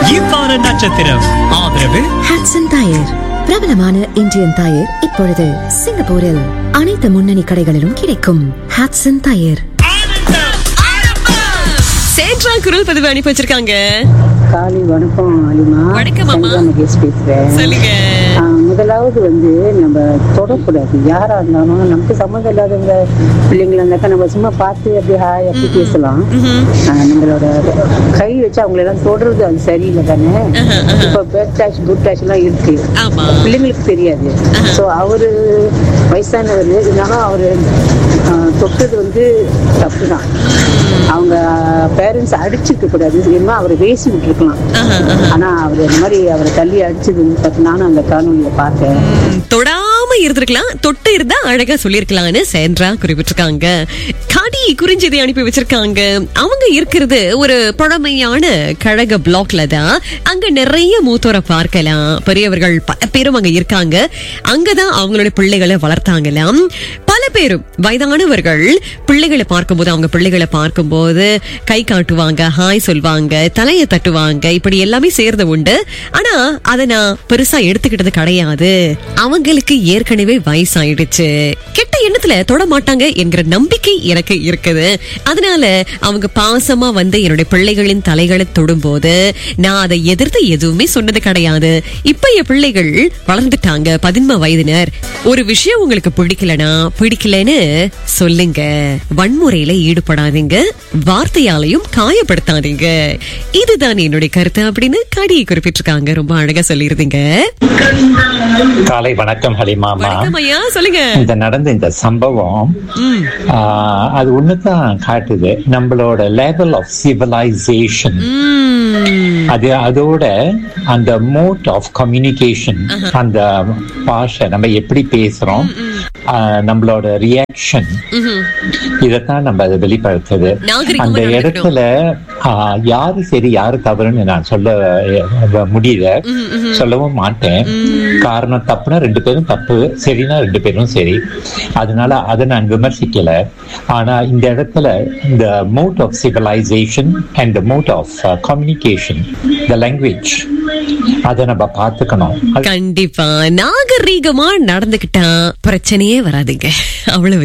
இவ்வார நட்சத்திரம் ஆதரவு ஹாட்சன் டயர் பிரபலமான இந்தியன் டயர் இப்பொழுது சிங்கப்பூரில் அனைத்து முன்னணி கடைகளிலும் கிடைக்கும் ஹாட்சன் டயர் சேட்ரா குரல் பதிவு அனுப்பி வச்சிருக்காங்க காலை வணக்கம் அலிமா வணக்கம் அம்மா. சந்திரா மகேஷ் பேசுறேன் சொல்லுங்க ஆ, முதலாவது வந்து நம்ம தொடக்கூடாது யாரா இருந்தாலும் நமக்கு சம்மந்தம் இல்லாதவங்க பிள்ளைங்களா இருந்தாக்கா நம்ம சும்மா பார்த்து அப்படி ஹாய் அப்படி பேசலாம் ஆ, நம்மளோட கை வச்சு அவங்கள எல்லாம் தொடர்றது அது சரியில்லை தானே இப்போ பேட் டச் குட் டச் எல்லாம் இருக்கு ஆமா பிள்ளைங்களுக்கு தெரியாது ஸோ அவரு வயசானவர் இருந்தாலும் அவரு ஆ, தொட்டது வந்து தப்பு தான் அவங்க பேரண்ட்ஸ் அடிச்சிருக்க கூடாது என்ன அவரை பேசி விட்டுருக்கலாம் ஆனா அவர் இந்த மாதிரி அவரை தள்ளி அடிச்சது வந்து பார்த்து நானும் அந்த காணொலியை பார்த்தேன் ம், தொடாம இருந்திருக்கலாம் தொட்டு இருந்தா அழகா சொல்லிருக்கலாம்னு சேண்ட்ரா குறிப்பிட்டிருக்காங்க காடி குறிஞ்சதை அனுப்பி வச்சிருக்காங்க அவங்க இருக்கிறது ஒரு பழமையான கழக பிளாக்ல தான் அங்க நிறைய மூத்தோரை பார்க்கலாம் பெரியவர்கள் பல பேரும் அங்க இருக்காங்க அங்கதான் அவங்களுடைய பிள்ளைகளை வளர்த்தாங்களாம் பல பேரும் வயதானவர்கள் பிள்ளைகளை பார்க்கும்போது அவங்க பிள்ளைகளை பார்க்கும்போது கை காட்டுவாங்க ஹாய் சொல்வாங்க தலையை தட்டுவாங்க இப்படி எல்லாமே சேர்ந்து உண்டு ஆனா அதை நான் பெருசா எடுத்துக்கிட்டது கிடையாது அவங்களுக்கு ஏற்கனவே வயசாயிடுச்சு கெட்ட எண்ணத்துல தொட மாட்டாங்க என்கிற நம்பிக்கை எனக்கு இருக்குது அதனால அவங்க பாசமா வந்து என்னுடைய பிள்ளைகளின் தலைகளை தொடும்போது நான் அதை எதிர்த்து எதுவுமே சொன்னது கிடையாது இப்ப என் பிள்ளைகள் வளர்ந்துட்டாங்க பதின்ம வயதினர் ஒரு விஷயம் உங்களுக்கு பிடிக்கலனா பிடிக்கலன்னு சொல்லுங்க வன்முறையில ஈடுபடாதீங்க வார்த்தையாலையும் காயப்படுத்தாதீங்க இதுதான் என்னுடைய கருத்து அப்படின்னு காடியை குறிப்பிட்டிருக்காங்க ரொம்ப அழகா சொல்லியிருந்தீங்க காலை வணக்கம் ஹலிமாமா வணக்கம் ஐயா சொல்லுங்க இந்த நடந்த இந்த சம்பவம் ஆஹ், அது ஒண்ணுதான் காட்டுது நம்மளோட லெவல் ஆஃப் சிவிலைசேஷன் அது அதோட அந்த மோட் ஆஃப் கம்யூனிகேஷன் அந்த பாஷை நம்ம எப்படி பேசுறோம் ஆஹ், நம்மளோட ரியாக்ஷன் இதைத்தான் நம்ம அதை வெளிப்படுத்துது நாகரிகமா அந்த நடந்துக்கணும். இடத்துல ஆஹ், யாரு சரி யாரு தவறுன்னு நான் சொல்ல அஹ், முடியல சொல்லவும் மாட்டேன் காரணம் தப்புனா ரெண்டு பேரும் தப்பு சரினா ரெண்டு பேரும் சரி அதனால அதை நான் விமர்சிக்கல ஆனா இந்த இடத்துல இந்த mode of civilisation and the mode of communication the language அதை நம்ம பார்த்துக்கணும் அது கண்டிப்பா நாகரீகமா நடந்துகிட்டா பிரச்சனையே வராதுங்க அவ்வளவு